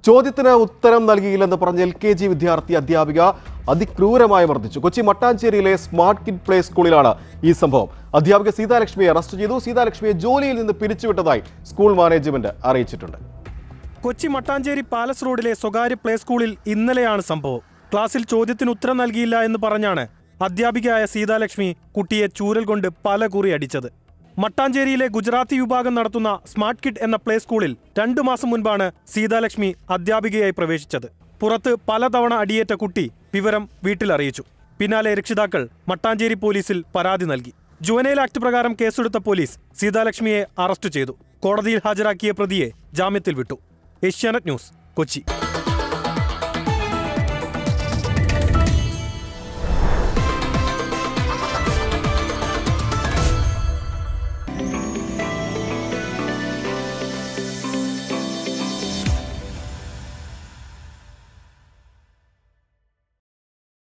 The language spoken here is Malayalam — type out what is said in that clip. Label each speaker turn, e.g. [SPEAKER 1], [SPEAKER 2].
[SPEAKER 1] ചോദ്യത്തിന് ഉത്തരം നൽകിയില്ലെന്ന് പറഞ്ഞ എൽ കെ ജി വിദ്യാർത്ഥി അധ്യാപിക അതിക്രൂരമായി മർദ്ദിച്ചു കൊച്ചി മട്ടാഞ്ചേരിയിലെ സ്മാർട്ട് കിഡ് പ്ലേ സ്കൂളിലാണ് ഈ സംഭവം അധ്യാപിക സീതാലക്ഷ്മിയെ അറസ്റ്റ് ചെയ്തു സീതാലക്ഷ്മിയെ ജോലിയിൽ നിന്ന് പിരിച്ചുവിട്ടതായി സ്കൂൾ മാനേജ്മെന്റ് അറിയിച്ചിട്ടുണ്ട്
[SPEAKER 2] കൊച്ചി മട്ടാഞ്ചേരി പാലസ് റോഡിലെ സ്വകാര്യ പ്ലേ സ്കൂളിൽ ഇന്നലെയാണ് സംഭവം ക്ലാസ്സിൽ ചോദ്യത്തിന് ഉത്തരം നൽകിയില്ല എന്ന് പറഞ്ഞാണ് അധ്യാപികയായ സീതാലക്ഷ്മി കുട്ടിയെ ചൂരൽ കൊണ്ട് പല കുറി അടിച്ചത് മട്ടാഞ്ചേരിയിലെ ഗുജറാത്തി വിഭാഗം നടത്തുന്ന സ്മാർട്ട് കിഡ് എന്ന പ്ലേ സ്കൂളിൽ രണ്ടു മാസം മുൻപാണ് സീതാലക്ഷ്മി അധ്യാപികയായി പ്രവേശിച്ചത് പുറത്ത് പലതവണ അടിയേറ്റ കുട്ടി വിവരം വീട്ടിൽ അറിയിച്ചു പിന്നാലെ രക്ഷിതാക്കൾ മട്ടാഞ്ചേരി പോലീസിൽ പരാതി നൽകി ജുവനൈൽ ആക്ട് പ്രകാരം കേസെടുത്ത പോലീസ് സീതാലക്ഷ്മിയെ അറസ്റ്റ് ചെയ്തു കോടതിയിൽ ഹാജരാക്കിയ പ്രതിയെ ജാമ്യത്തിൽ വിട്ടു ഏഷ്യാനെറ്റ് ന്യൂസ് കൊച്ചി